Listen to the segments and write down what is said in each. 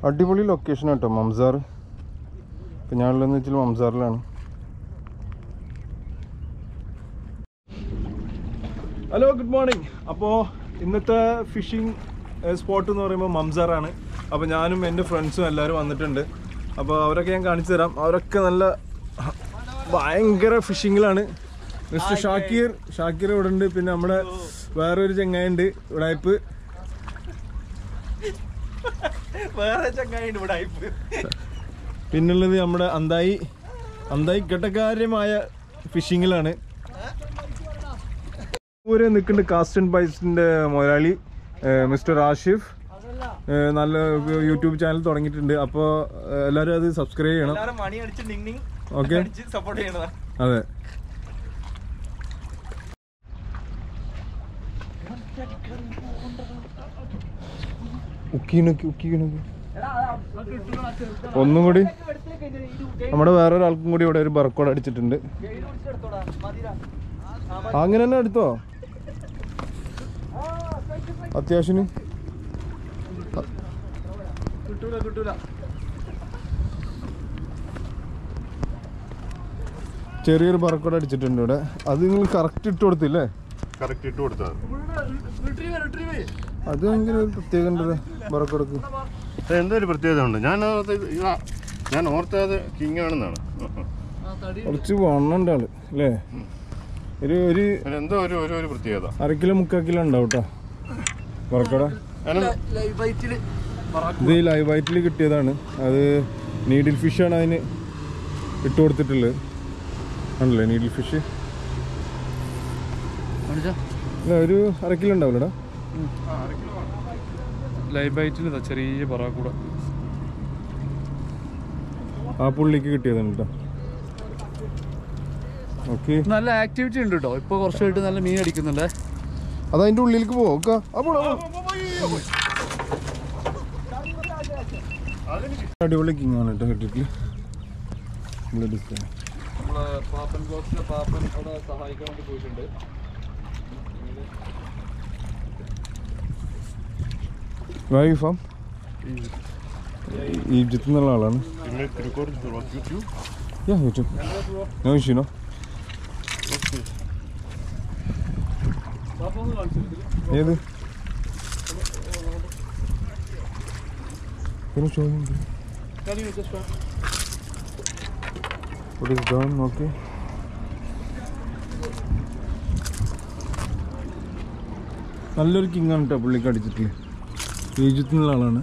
അടിപൊളി ലൊക്കേഷൻ കേട്ടോ മംസാർ ഇപ്പം ഞാനുള്ളതെന്ന് വെച്ചാൽ മംസാറിലാണ് ഹലോ ഗുഡ് മോർണിംഗ് അപ്പോൾ ഇന്നത്തെ ഫിഷിംഗ് സ്പോട്ട് എന്ന് പറയുമ്പോൾ മംസാറാണ് അപ്പോൾ ഞാനും എൻ്റെ ഫ്രണ്ട്സും എല്ലാവരും വന്നിട്ടുണ്ട് അപ്പോൾ അവരൊക്കെ ഞാൻ കാണിച്ചു തരാം അവരൊക്കെ നല്ല ഭയങ്കര ഫിഷിങ്ങിലാണ് മിസ്റ്റർ ഷാക്കീർ ഷാക്കീർ ഇവിടെ ഉണ്ട് പിന്നെ നമ്മുടെ വേറൊരു ചെങ്ങായുണ്ട് ഉടായ്പ് വേറെ ചങ്ങായിണ്ട് ഇവിടെ ആയിപ്പ് പിന്നുള്ളത് നമ്മുടെ അന്തായി അന്തായി ഘട്ടകാര്യമായ ഫിഷിങ്ങിലാണ് ഊരെ നിൽക്കുന്നുണ്ട് കാസ്റ്റ് ആൻഡ് ബൈസിന്റെ മുതലാളി ഏഹ് മിസ്റ്റർ ആഷിഫ് ഏഹ് നല്ല യൂട്യൂബ് ചാനൽ തുടങ്ങിയിട്ടുണ്ട് അപ്പോൾ എല്ലാവരും അത് സബ്സ്ക്രൈബ് ചെയ്യണം എല്ലാരും മണി അടിച്ച് ഡിങ് ഡിങ് ഓക്കെ അടിച്ച് സപ്പോർട്ട് ചെയ്യണതാ അതെ ഉക്കീനൊക്കെ ഉക്കീനൊക്കെ ഒന്നും കൂടി നമ്മുടെ വേറൊരാൾക്കും കൂടി ഇവിടെ ഒരു ബർക്കോട് അടിച്ചിട്ടുണ്ട് അങ്ങനെ തന്നെ എടുത്തോ അത്യാവശ്യത്തിന് കിട്ടൂല കിട്ടൂല ചെറിയൊരു ബർക്കോട് അടിച്ചിട്ടുണ്ട് ഇവിടെ അത് നിങ്ങൾ കറക്റ്റ് ഇട്ട് കൊടുത്തില്ലേ കറക്റ്റ് ഇട്ട് കൊടുത്താൽ അത് ഭയങ്കര ഒരു പ്രത്യേകം ഉണ്ട് ബർക്കോടക്ക് എന്തോ ഒരു പ്രത്യേകത ഉണ്ട് ഞാൻ അത് ഇതാ ഞാൻ ഓർത്തത് കിങ് ആണെന്നാണ് കുറച്ച് വണ്ണുണ്ട് ആള് അല്ലേ ഒരു ഒരു അതിന് എന്തോ ഒരു ഒരു ഒരു പ്രത്യേകത അര കിലോ മുക്കാൽ കിലോ ഉണ്ടാവും കേട്ടോ ബർക്കോട അതിന് ലൈവ് ബൈറ്റില് ഇത് ലൈവ് വൈറ്റിൽ കിട്ടിയതാണ് അത് നീഡിൽ ഫിഷാണ് അതിന് ഇട്ട് കൊടുത്തിട്ടുള്ളത് ആണല്ലേ നീഡിൽ ഫിഷ് അല്ല ഒരു അര കിലോ ഉണ്ടാവില്ലടാ ലൈവ് ബൈറ്റിൽ ചെറിയ പറക്കൂട ആ പുള്ളിക്ക് കിട്ടിയതാണ് കേട്ടോ ഓക്കെ നല്ല ആക്ടിവിറ്റി ഉണ്ട് കേട്ടോ ഇപ്പൊ കുറച്ചായിട്ട് നല്ല മീൻ അടിക്കുന്നുണ്ട് അത് അതിന്റെ ഉള്ളിലേക്ക് പോകാം അപ്പോൾ അടിപൊളി കിങ് ആണ് കേട്ടോ കിട്ടിയിട്ട് നമ്മള് ഡിസ്പ്ലേ നമ്മളെ പാപ്പൻ ബോക്സിലെ പാപ്പൻ അവിടെ സഹായിക്കാൻ വേണ്ടി പോയിട്ടുണ്ട് വായു ഫാം ഈജിപ്തിൽ നിന്നുള്ള ആളാണ് പിന്നെ Thirukkode YouTube Yeah, you too. No issue, no? ഏത് Can you show him? What is done? Okay. നല്ലൊരു കിങ് ആണ് കേട്ടോ പുള്ളിക്ക് അടിച്ചിട്ടില്ല ഈജിപ്തിൽ നിന്നുള്ള ആളാണ്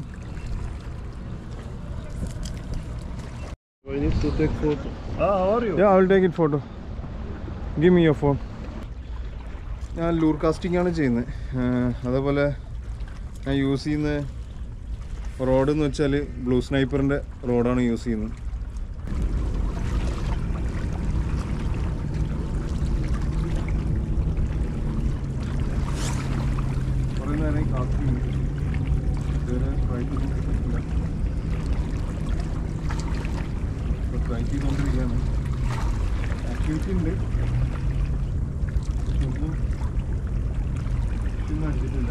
Yeah, I will take it photo. Give me your phone. ഞാൻ ലൂർ കാസ്റ്റിംഗ് ആണ് ചെയ്യുന്നത് അതേപോലെ ഞാൻ യൂസ് ചെയ്യുന്ന റോഡ് എന്ന് വെച്ചാൽ ബ്ലൂ സ്നൈപ്പറിൻ്റെ റോഡാണ് യൂസ് ചെയ്യുന്നത് കുറേ നേരം കാസ്റ്റ് ചെയ്യുന്നു ഇതുവരെ try ചെയ്തൊന്നും കിട്ടുന്നില്ല. ഇപ്പോൾ ട്രൈ ചെയ്തുകൊണ്ടിരിക്കുകയാണ് ആക്ടിവിറ്റി ഉണ്ട് പക്ഷെ ഒന്നും ഒന്നും അടിച്ചിട്ടില്ല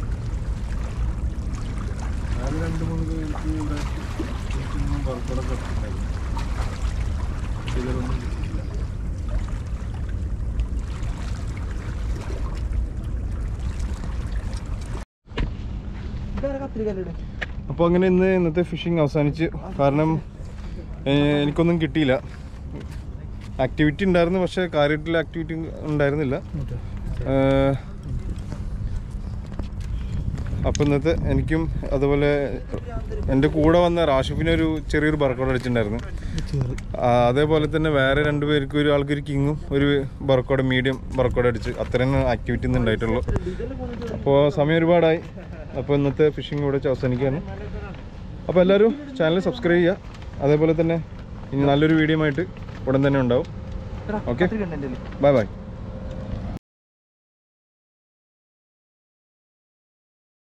വേറെ രണ്ട് മൂന്ന് പേർക്ക് ഇവിടെ എനിക്കൊന്നും വർക്കൗട്ടൊക്കെ ഉണ്ടായിരുന്നു ഇതിലൊന്നും കിട്ടിയില്ല അപ്പോൾ അങ്ങനെ ഇന്ന് ഇന്നത്തെ ഫിഷിംഗ് അവസാനിച്ച് കാരണം ഏഹ്, എനിക്കൊന്നും കിട്ടിയില്ല ആക്ടിവിറ്റി ഉണ്ടായിരുന്നു പക്ഷേ കാര്യമായിട്ടുള്ള ആക്ടിവിറ്റി ഉണ്ടായിരുന്നില്ല ഏഹ്, അപ്പോൾ ഇന്നത്തെ എനിക്കും അതുപോലെ എൻ്റെ കൂടെ വന്ന റാഷിഫിന് ഒരു ചെറിയൊരു ബർക്കൗട്ട് അടിച്ചിട്ടുണ്ടായിരുന്നു ആ, അതേപോലെ തന്നെ വേറെ രണ്ട് പേർക്ക് ഒരു ആൾക്കൊരു കിങ്ങും ഒരു ബർക്കൗട്ട് മീഡിയം ബർക്കൗട്ട് അടിച്ച് അത്രയും ആക്ടിവിറ്റി ഇന്ന് ഉണ്ടായിട്ടുള്ളൂ അപ്പോൾ സമയം ഒരുപാടായി അപ്പോൾ ഇന്നത്തെ ഫിഷിംഗ് ഇവിടെ വെച്ച് അവസാനിക്കുകയാണ് അപ്പോൾ എല്ലാവരും ചാനൽ സബ്സ്ക്രൈബ് ചെയ്യുക അതേപോലെ തന്നെ ഇനി നല്ലൊരു വീഡിയോ ആയിട്ട് ഉടൻ തന്നെ ഉണ്ടാവും ഓക്കെ കണ്ടില്ലേ ബൈ ബൈ